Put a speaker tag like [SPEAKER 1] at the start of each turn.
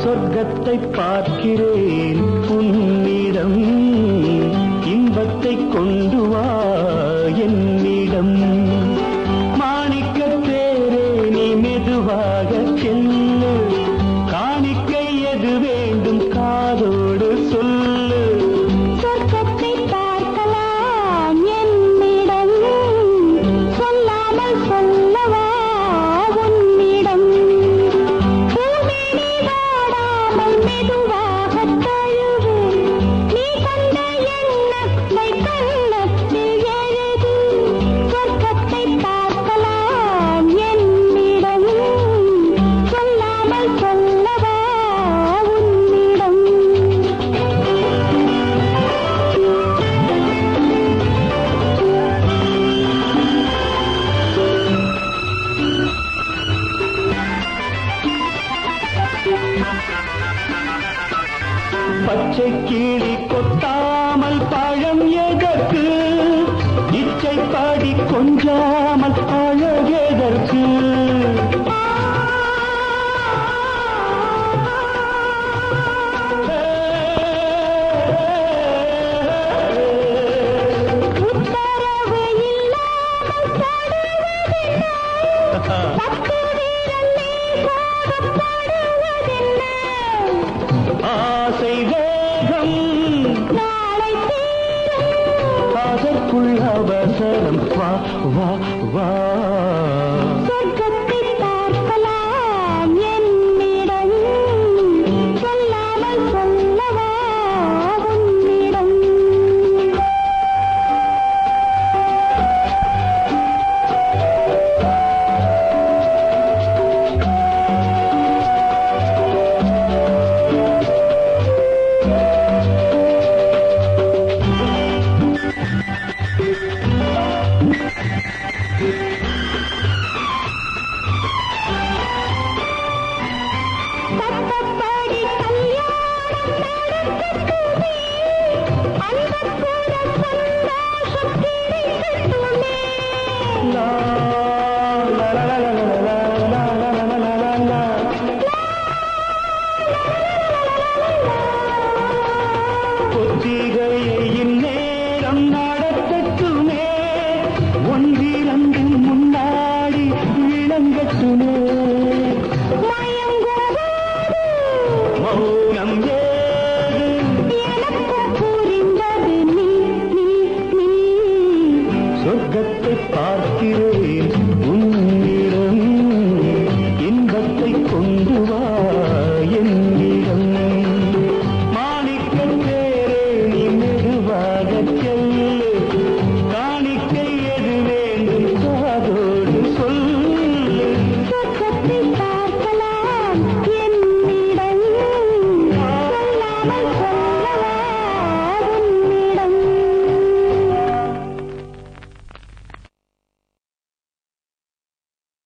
[SPEAKER 1] சொர்க்கத்தை பார்க்கிறேன் உன்னிடம் இன்பத்தை கொண்டு வா என்னிடம் மாணிக்க தேரே நீ மெதுவாக செல்லு காணிக்கை எது வேண்டும் காதோடு சொல்லு
[SPEAKER 2] சொர்க்கத்தை பார்க்கலாம் என்னிடம் சொல்லாமல் சொல்லவா உன்னிடம் பூமினி வாடாமல் மெதுவாக தழுவு நீ கண்ட எண்ணத்தை கண்ணத்தில் எழுது சொர்க்கத்தை பார்க்கலாம் என்னிடம் சொல்லாமல் சொல்லவா உன்னிடம்
[SPEAKER 1] பச்சை கிளி கொத்தாமல் பழம் எதற்கு இச்சை பாடி கொஞ்சாமல் அழகெதற்கு
[SPEAKER 2] உத்தரவு இல்லாமல் படுவதென்ன? பத்து வீரல் நீ போகப்படுவதென்ன?
[SPEAKER 1] ஆசை வேகம்
[SPEAKER 2] நாளை தீரும்
[SPEAKER 1] அதற்குள் அவசரம் வா வா வா
[SPEAKER 2] சொர்க்கத்தை பார்க்கலாம் என்னிடம் சொல்லாமல் சொல்லவா உன்னிடம் சட்டப்படி கல்யாணம் நடக்கட்டுமே அன்புக்கூட சந்தோஷம் கிடைக்கட்டுமே
[SPEAKER 1] லா, லா, லா, லா, லா, லா, லா, லா, லா, லா, லா, லா. ஒத்திகையை இந்நேரம் நடத்தட்டுமே ஒன்றிரண்டு முன்னாடி விளங்கட்டுமே
[SPEAKER 2] மயங்கும்போது
[SPEAKER 1] மௌனம் ஏது
[SPEAKER 2] எனக்கும் புரிந்தது நீ நீ நீ
[SPEAKER 1] சொர்க்கத்தை பார்க்கிறேன்